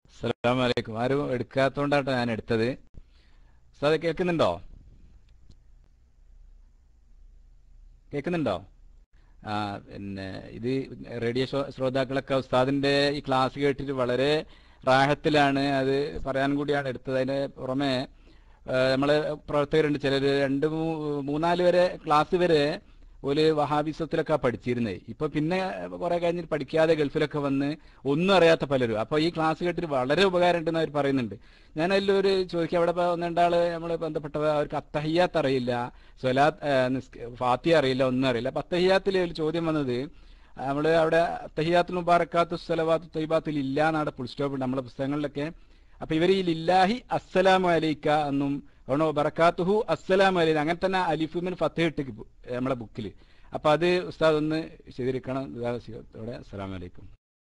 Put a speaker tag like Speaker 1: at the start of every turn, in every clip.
Speaker 1: അസ്സലാമു അലൈക്കും ആരും എടുക്കാത്തോണ്ടാട്ടോ ഞാൻ എടുത്തത് ഉസ്താദ് കേൾക്കുന്നുണ്ടോ കേൾക്കുന്നുണ്ടോ ആ പിന്നെ ഇത് റേഡിയോ ശ്രോ- ശ്രോതാക്കളൊക്കെ ഉസ്താദിന്റെ ഈ ക്ലാസ് കേട്ടിട്ട് വളരെ റാഹത്തിലാണ് അത് പറയാൻ കൂടിയാണ് എടുത്തത് അതിന് പുറമെ ആ, നമ്മളെ പ്രവർത്തകരുണ്ട് ചിലർ രണ്ട് മൂ- മൂന്നാല് വരെ ക്ലാസ് വരെ ഒരു വഹാബിസത്തിലൊക്കെ പഠിച്ചിരുന്നത് ഇപ്പൊ പിന്നെ കുറെ കഴിഞ്ഞിട്ട് പഠിക്കാതെ ഗൾഫിലൊക്കെ വന്ന് ഒന്നും അറിയാത്ത പലരും അപ്പൊ ഈ ക്ലാസ് കേട്ടിട്ട് വളരെ ഉപകാരം ഉണ്ടെന്ന് അവർ പറയുന്നുണ്ട് ഞാൻ അതിലൊരു ചോദിക്കാം അവിടെ ഇപ്പൊ ഒന്ന് രണ്ടാള് നമ്മൾ ബന്ധപ്പെട്ടവ അവർക്ക് അത്തഹിയാത്ത് അറിയില്ല സ്വലാത്ത് ആ, നിസ്ക- ഫാത്തിഹ അറിയില്ല ഒന്നും അറിയില്ല അപ്പൊ അത്തഹിയാത്തിൽ ഒരു ചോദ്യം വന്നത് നമ്മള് അവിടെ തഹിയാത്തുൽ മുബാറക്കാത്തു സ്വലവാത്തു തൈബാത്തിൽ ഇല്ല എന്നാണ് ഫുൾ സ്റ്റോപ്പ് ഉണ്ട് നമ്മളെ പുസ്തകങ്ങളിലൊക്കെ അപ്പൊ ഇവർ ഈ ലില്ലാഹി അസ്സലാമു അലൈക്ക എന്നും ആണോ ബറക്കാത്തുഹു അസ്സലാമു അലൈക്കും അങ്ങനെ തന്നെ അലിഫുമിൻ ഫത്തഹ ഇട്ട് നമ്മളെ ബുക്കിൽ അപ്പൊ അത് ഉസ്താദ് ഒന്ന് ചെയ്തിരിക്കണം ദുആ അസ്സലാമു അലൈക്കും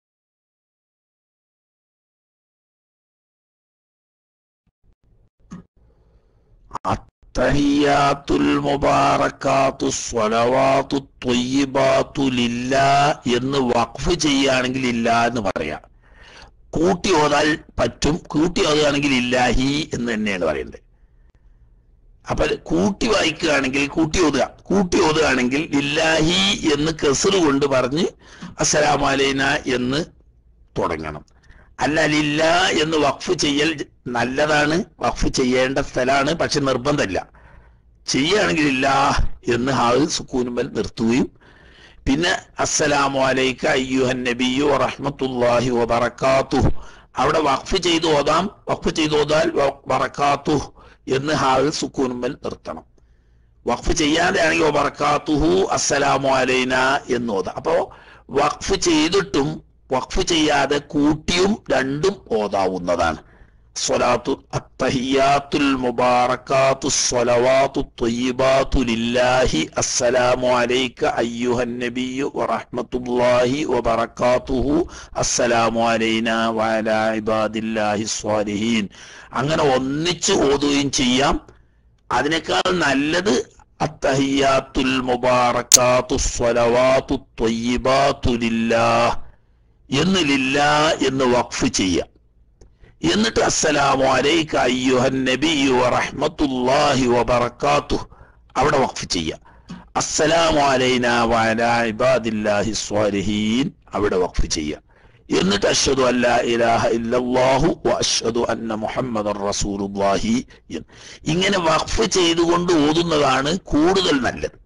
Speaker 2: അത്തഹിയാത്തുൽ മുബാറക്കാത്തു സ്വലവാത്തു ത്വയ്യിബാത്തു ലില്ല എന്ന് വഖഫ് ചെയ്യുകയാണെങ്കിൽ ഇല്ല എന്ന് പറയാം കൂട്ടി ഓതാൽ പറ്റും കൂട്ടി ഓതുകയാണെങ്കിൽ ഇല്ലാഹി എന്ന് തന്നെയാണ് പറയുന്നത് അപ്പൊ കൂട്ടി വായിക്കുകയാണെങ്കിൽ കൂട്ടി ഓതുക കൂട്ടി ഓതുകയാണെങ്കിൽ ഇല്ലാഹി എന്ന് കെസർ കൊണ്ട് പറഞ്ഞ് അസ്സലാമലൈന എന്ന് തുടങ്ങണം അല്ല ലില്ല എന്ന് വഖഫ് ചെയ്യൽ നല്ലതാണ് വഖഫ് ചെയ്യേണ്ട സ്ഥലമാണ് പക്ഷെ നിർബന്ധമില്ല ചെയ്യുകയാണെങ്കിൽ ഇല്ല എന്ന് ഹാൾ സുക്കൂനുമൽ നിർത്തുകയും പിന്നെ അസ്സലാമു അലൈക അയ്യുഹൻ നബിയു റഹ്മത്തുല്ലാഹി വബറകാതു അവിടെ വഖഫ് ചെയ്ത് ഓതാം വഖഫ് ചെയ്ത് ഓതാൽ ബറക്കാത്തു എന്ന് ഹാൾ സുക്കൂനുമൽ നിർത്തണം വഖഫ് ചെയ്യാതെ ആണെങ്കിൽ വബറക്കാത്തുഹു അസ്സലാമു അലൈന എന്ന് ഓതാം അപ്പോ വഖഫ് ചെയ്തിട്ടും വഖഫ് ചെയ്യാതെ കൂട്ടിയും രണ്ടും ഓതാവുന്നതാണ് സ്വലാത്തു അത്തഹിയാത്തുൽ മുബാറക്കാത്തു സ്വലവാത്തു ത്വയ്യിബാത്തു ലില്ലാഹി അസ്സലാമു അലൈക അയ്യുഹൻ നബിയ്യു വറഹ്മത്തുള്ളാഹി വബറകാതുഹു അസ്സലാമു അലൈനാ വഅലാ ഇബാദില്ലാഹി സ്വാലിഹീൻ അങ്ങനെ ഒന്നിച്ച് ഓതുകയും ചെയ്യാം അതിനേക്കാൾ നല്ലത് അത്തഹിയാത്തുൽ മുബാറക്കാത്തു സ്വലവാത്തു ത്വയ്യിബാത്തു ലില്ലാഹ് എന്ന് ലില്ല എന്ന് വഖഫ് ചെയ്യാം എന്നിട്ട് അസ്സലാമു അലൈക അയ്യുഹൻ നബിയ്യു വറഹ്മത്തുള്ളാഹി വബറകാതുഹു അവിടെ വഖഫ് ചെയ്യാം അസ്സലാമു അലൈനാ വഅലാ ഇബാദില്ലാഹി സ്വാലിഹീൻ അവിടെ വഖഫ് ചെയ്യാം എന്നിട്ട് അഷ്ഹദു അല്ലാ ഇലാഹ ഇല്ലല്ലാഹു വ അഷ്ഹദു അന്ന മുഹമ്മദൻ റസൂലുള്ളാഹി എന്ന് ഇങ്ങനെ വഖഫ് ചെയ്തുകൊണ്ട് ഓതുന്നതാണ് കൂടുതൽ നല്ലത്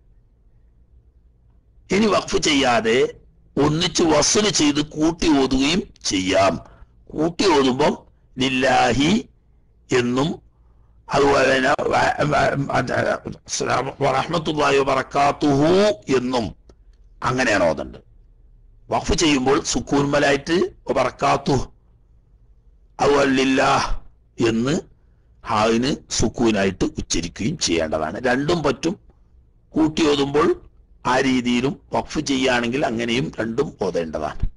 Speaker 2: ഇനി വഖഫ് ചെയ്യാതെ ഒന്നിച്ച് വസല് ചെയ്ത് കൂട്ടി ഓതുകയും ചെയ്യാം കൂട്ടി ഓതുമ്പം ലില്ലാഹി എന്നും അതുപോലെ തന്നെ വ- വ- അസ്സലാമു വറഹ്മത്തുള്ളാഹി വബറകാതുഹു എന്നും അങ്ങനെയാണ് ഓതേണ്ടത് വഖഫ് ചെയ്യുമ്പോൾ സുക്കൂൻമലായിട്ട് വബറകാത്തു അതുപോലെ ലില്ലാഹ് എന്ന് ഹാവിന് സുക്കൂനായിട്ട് ഉച്ചരിക്കുകയും ചെയ്യേണ്ടതാണ് രണ്ടും പറ്റും കൂട്ടി ഓതുമ്പോൾ ആ രീതിയിലും വഖഫ് ചെയ്യുകയാണെങ്കിൽ അങ്ങനെയും രണ്ടും ഓതേണ്ടതാണ്